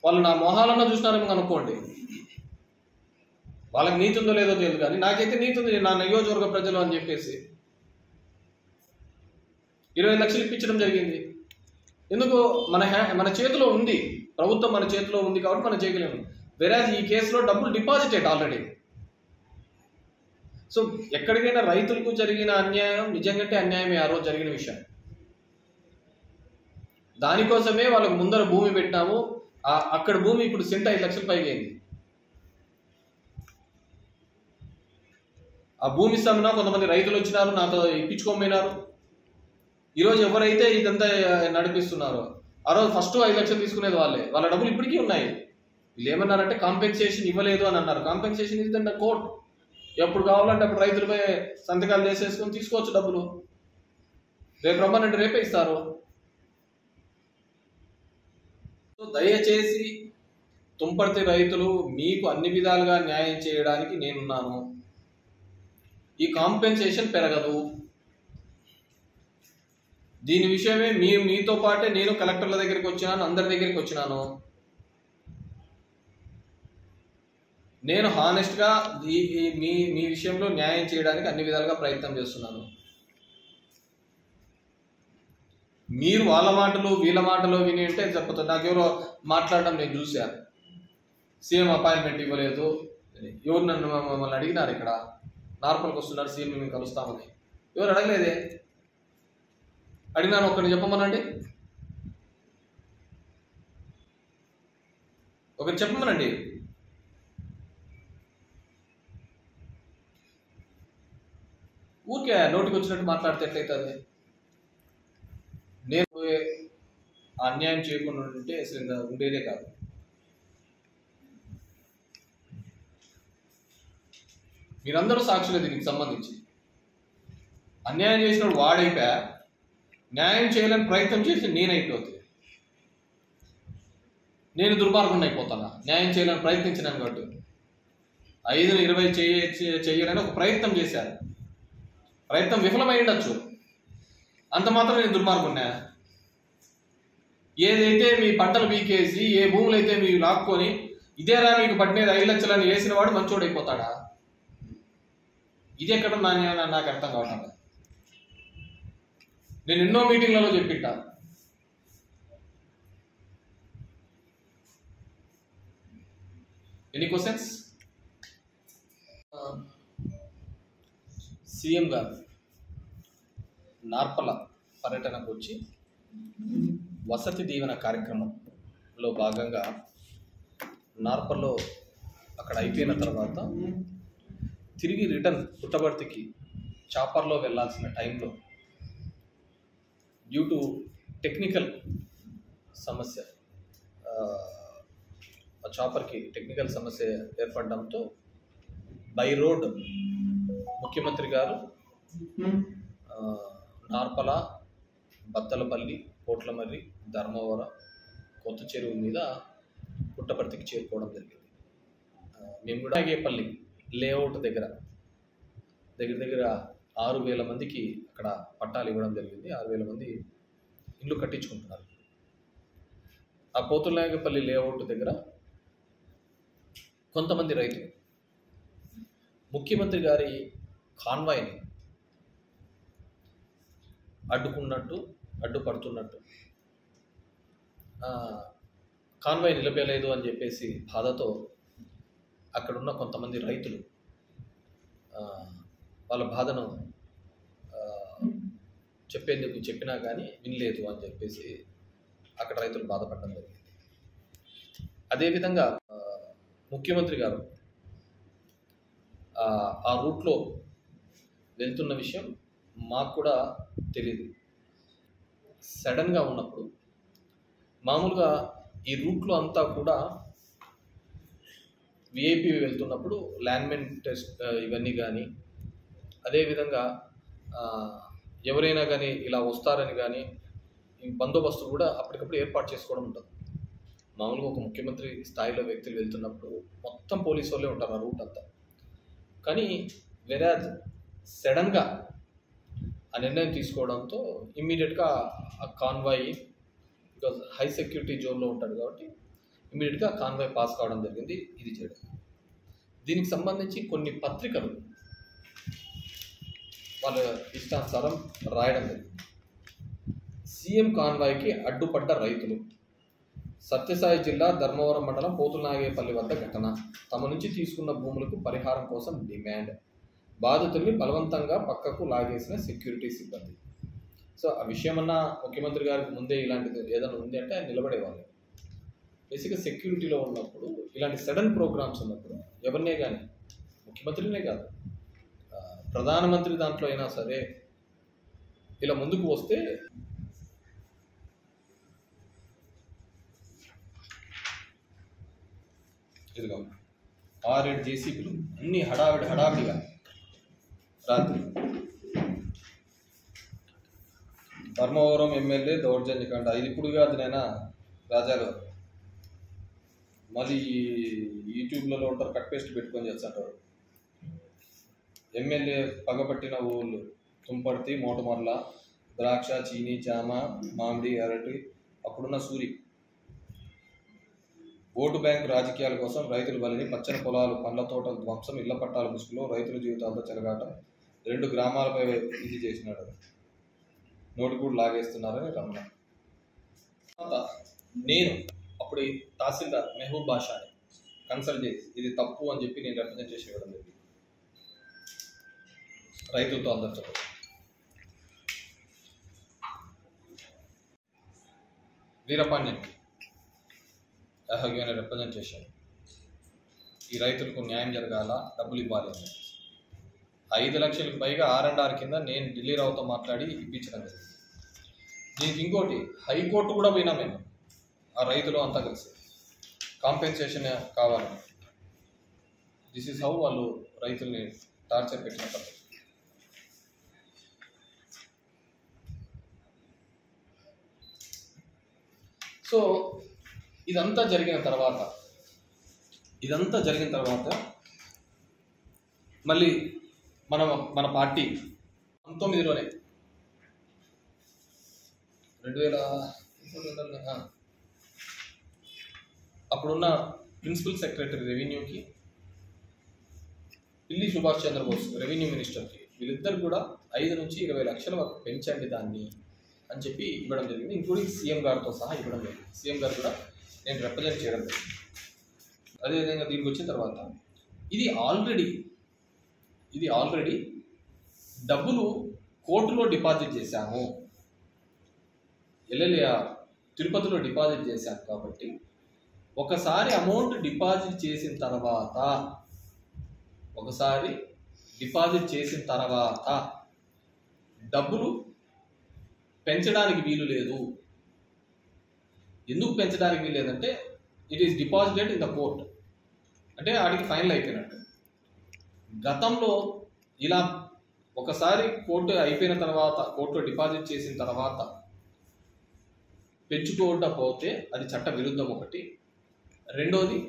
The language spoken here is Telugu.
వాళ్ళు నా మొహాలన్నా చూసినారేమో అనుకోండి వాళ్ళకి నీతి ఉందో లేదో తెలియదు కానీ నాకైతే నీతి ఉంది నా నియోజకవర్గ ప్రజలు అని చెప్పేసి ఇరవై లక్షలు ఇప్పించడం జరిగింది ఎందుకు మన హ్యా మన చేతిలో ఉంది ప్రభుత్వం మన చేతిలో ఉంది కాబట్టి మనం చేయగలేము వేరే ఈ కేసులో డబ్బులు డిపాజిటెడ్ ఆల్రెడీ సో ఎక్కడికైనా రైతులకు జరిగిన అన్యాయం నిజంగానే అన్యాయమే ఆ రోజు జరిగిన విషయం దానికోసమే వాళ్ళకు ముందర భూమి పెట్టినాము ఆ- అక్కడ భూమి ఇప్పుడు సెంట్ ఐదు లక్షల పైగా అయింది ఆ భూమి ఇస్తామన్నా కొంతమంది రైతులు వచ్చినారు నాతో ఇప్పించుకోమైనారు ఈరోజు ఎవరైతే ఇదంతా నడిపిస్తున్నారో ఆ రోజు ఫస్ట్ ఐదు లక్షలు తీసుకునేది వాళ్ళే వాళ్ళ డబ్బులు ఇప్పటికీ ఉన్నాయి వీళ్ళు ఏమన్నారంటే కాంపెన్సేషన్ ఇవ్వలేదు అని అన్నారు కాంపెన్సేషన్ ఇస్ ద కోర్ట్ ఎప్పుడు కావాలంటే అప్పుడు రైతులపై సంతకాలు చేసేసుకొని తీసుకోవచ్చు డబ్బులు రేపు రమ్మనంటే రేపే ఇస్తారు సో దయచేసి తుంపర్తి రైతులు మీకు అన్ని విధాలుగా న్యాయం చేయడానికి నేనున్నాను ఈ కాంపెన్సేషన్ పెరగదు దీని విషయమే మీ మీతో పాటే నేను కలెక్టర్ల దగ్గరికి వచ్చినాను అందరి దగ్గరికి వచ్చినాను నేను హానెస్ట్గా ఈ ఈ మీ మీ విషయంలో న్యాయం చేయడానికి అన్ని విధాలుగా ప్రయత్నం చేస్తున్నాను మీరు వాళ్ళ మాటలు వీళ్ళ మాటలు విని ఉంటే చెప్పదు నాకు ఎవరో మాట్లాడడం నేను చూశాను సీఎం అపాయింట్మెంట్ ఇవ్వలేదు అని. ఎవరు నన్ను మమ్మ- మమ్మల్ని అడిగినారు ఇక్కడ నార్మల్కి వస్తున్నారు సీఎం మేము కలుస్తామని ఎవరు అడగలేదే అడిగినాను ఒకరిని చెప్పమనండి ఒకరు చెప్పమనండి ఊరికే నోటికి వచ్చినట్టు మాట్లాడితే ఎట్లయితుంది నేను అన్యాయం చేయకుండా ఉంటే అసలు ఇంకా ఉండేదే కాదు మీరందరూ సాక్షులే దీనికి సంబంధించి అన్యాయం చేసినప్పుడు వాడైపోయా న్యాయం చేయాలని ప్రయత్నం చేసి నేనైపోతుంది నేను దుర్మార్గుండి అయిపోతానా న్యాయం చేయాలని ప్రయత్నించినాను కాబట్టి ఐదు ఇరవై చేయ చేయాలని ఒక ప్రయత్నం చేశాను ప్రయత్నం విఫలమై ఉండొచ్చు అంత మాత్రం నేను దుర్మార్గున్నా ఏదైతే మీ పంటలు పీకేసి ఏ భూములు అయితే మీరు లాక్కొని ఇదేరా మీకు పట్టినది ఐదు లక్షలని వేసిన వాడు మంచోడు అయిపోతాడా ఇది ఎక్కడ నా నా- నాకు అర్థం కావటం లేదు. నేను ఎన్నో మీటింగ్లలో చెప్పింటా ఎనీ క్వశ్చన్స్ సీఎం గారు నార్పల పర్యటనకు వచ్చి వసతి దీవెన కార్యక్రమంలో భాగంగా నార్పల్లో అక్కడ అయిపోయిన తర్వాత తిరిగి రిటర్న్ పుట్టబర్తికి చాపర్లో వెళ్ళాల్సిన టైంలో డ్యూ టు టెక్నికల్ సమస్య ఆ, ఆ చాపర్కి టెక్నికల్ సమస్య ఏర్పడడంతో బై రోడ్ ముఖ్యమంత్రి గారు ఆ, నార్పల బత్తలపల్లి పోట్లమర్రి ధర్మవరం కొత్త చెరువు మీద పుట్టపర్తికి చేరుకోవడం జరిగింది ఆ, మేము కూడా నాగేపల్లి లేఅవుట్ దగ్గర దగ్గర దగ్గర ఆరు వేల మందికి అక్కడ పట్టాలు ఇవ్వడం జరిగింది ఆరు వేల మంది ఇల్లు కట్టించుకుంటున్నారు ఆ పోతులనాయకపల్లి లేఅవుట్ దగ్గర కొంతమంది రైతులు ముఖ్యమంత్రి గారి కాన్వాయ్ని అడ్డుకున్నట్టు అడ్డుపడుతున్నట్టు ఆ, కాన్వాయ్ నిలపలేదు అని చెప్పేసి బాధతో అక్కడున్న కొంతమంది రైతులు ఆ, వాళ్ళ బాధను ఆ, చెప్పేందుకు చెప్పినా కానీ వినలేదు అని చెప్పేసి అక్కడ రైతులు బాధపడడం జరిగింది అదేవిధంగా ఆ, ముఖ్యమంత్రి గారు ఆ, ఆ రూట్లో వెళ్తున్న విషయం మాకు కూడా తెలియదు సడన్గా ఉన్నప్పుడు మామూలుగా ఈ రూట్లో అంతా కూడా విఐపి వెళ్తున్నప్పుడు ల్యాండ్మెన్ టెస్ట్ ఆ, ఇవన్నీ కానీ అదేవిధంగా ఆ, ఎవరైనా కానీ ఇలా వస్తారని కానీ ఈ బందోబస్తు కూడా అప్పటికప్పుడు ఏర్పాటు చేసుకోవడం ఉంటుంది మామూలుగా ఒక ముఖ్యమంత్రి స్థాయిలో వ్యక్తులు వెళ్తున్నప్పుడు మొత్తం పోలీసు వాళ్ళే ఉంటారు ఆ రూట్ అంతా కానీ వేరే సడన్గా ఆ నిర్ణయం తీసుకోవడంతో ఇమ్మీడియట్గా ఆ కాన్వాయ్ బికాజ్ హై సెక్యూరిటీ జోన్లో ఉంటాడు కాబట్టి ఇమీడియట్గా కాన్వాయ్ పాస్ కావడం జరిగింది ఇది చేయడం దీనికి సంబంధించి కొన్ని పత్రికలు వాళ్ళ ఇష్టానుసారం రాయడం జరిగింది సీఎం కాన్వాయ్కి అడ్డుపడ్డ రైతులు సత్యసాయి జిల్లా ధర్మవరం మండలం పోతునాగేపల్లి వద్ద ఘటన తమ నుంచి తీసుకున్న భూములకు పరిహారం కోసం డిమాండ్ బాధితుల్ని బలవంతంగా పక్కకు లాగేసిన సెక్యూరిటీ సిబ్బంది సో ఆ విషయమన్నా ముఖ్యమంత్రి గారికి ముందే ఇలాంటిది ఏదైనా ఉంది అంటే ఆయన నిలబడేవాళ్ళు బేసిక్గా సెక్యూరిటీలో ఉన్నప్పుడు ఇలాంటి సడన్ ప్రోగ్రామ్స్ ఉన్నప్పుడు ఎవరినే కానీ ముఖ్యమంత్రినే కాదు ఆ, ప్రధానమంత్రి దాంట్లో అయినా సరే ఇలా ముందుకు వస్తే ఇదిగో ఆరేడు జేసీబీలు అన్ని హడావిడి హడావిడిగా రాత్రి ధర్మవరం ఎమ్మెల్యే దౌర్జన్యకాండ ఇది ఇప్పుడు కాదు నైనా రాజాగారు మళ్ళీ యూట్యూబ్లలో ఉంటారు కట్ పేస్ట్ పెట్టుకొని చేస్తుంటారు ఎమ్మెల్యే పగబట్టిన ఊళ్ళు తుంపర్తి మోటమర్ల ద్రాక్ష చీని జామ మామిడి అరటి అప్పుడున్న సూరి ఓటు బ్యాంక్ రాజకీయాల కోసం రైతులు బలిని పచ్చని పొలాలు పండ్ల తోటల ధ్వంసం ఇళ్ల పట్టాల ముసుగులో రైతుల జీవితాలతో చెలగాట రెండు గ్రామాలపై ఇది చేసినాడు నోటి కూడా లాగేస్తున్నారని రమణ తర్వాత నేను అప్పుడు ఈ తహసీల్దార్ మెహబూబ్ బాషాని కన్సల్ట్ చేసి ఇది తప్పు అని చెప్పి నేను రిప్రజెంటేషన్ ఇవ్వడం జరిగింది రైతులతో అందరితో వీరపాండ్యానికి ఐ హ్యావ్ గివెన్ రిప్రజెంటేషన్ ఈ రైతులకు న్యాయం జరగాల డబ్బులు ఇవ్వాలి అని ఐదు లక్షలకు పైగా ఆర్ అండ్ ఆర్ కింద నేను ఢిల్లీ రావుతో మాట్లాడి ఇప్పించడం జరిగింది దీనికి ఇంకోటి హైకోర్టు కూడా పోయినా మేము ఆ రైతులు అంతా కలిసి కాంపెన్సేషన్ కావాలని దిస్ ఈస్ హౌ వాళ్ళు రైతుల్ని టార్చర్ పెట్టిన పద్ధతి సో ఇదంతా జరిగిన తర్వాత ఇదంతా జరిగిన తర్వాత మళ్ళీ మన మన పార్టీ పంతొమ్మిదిలోనే రెండు వేల ఆ, అప్పుడున్న ప్రిన్సిపల్ సెక్రటరీ రెవెన్యూకి పిల్లి సుభాష్ చంద్రబోస్ రెవెన్యూ మినిస్టర్కి వీళ్ళిద్దరు కూడా ఐదు నుంచి ఇరవై లక్షల వరకు పెంచండి దాన్ని అని చెప్పి ఇవ్వడం జరిగింది ఇంక్లూడింగ్ సీఎం గారితో సహా ఇవ్వడం జరిగింది సీఎం గారు కూడా నేను రిప్రజెంట్ చేయడం జరిగింది అదేవిధంగా దీనికి వచ్చిన తర్వాత ఇది ఆల్రెడీ ఇది ఆల్రెడీ డబ్బులు కోర్టులో డిపాజిట్ చేశాము ఎల్ఎల్ఏఆర్ తిరుపతిలో డిపాజిట్ చేశాం కాబట్టి ఒకసారి అమౌంట్ డిపాజిట్ చేసిన తర్వాత ఒకసారి డిపాజిట్ చేసిన తర్వాత డబ్బులు పెంచడానికి వీలు లేదు ఎందుకు పెంచడానికి వీలు లేదంటే it is deposited in the court అంటే ఆడికి ఫైనల్ అయిపోయినట్టు గతంలో ఇలా ఒకసారి కోర్టు అయిపోయిన తర్వాత కోర్టులో డిపాజిట్ చేసిన తర్వాత పెంచుకోకుండా పోతే అది చట్ట విరుద్ధం ఒకటి రెండోది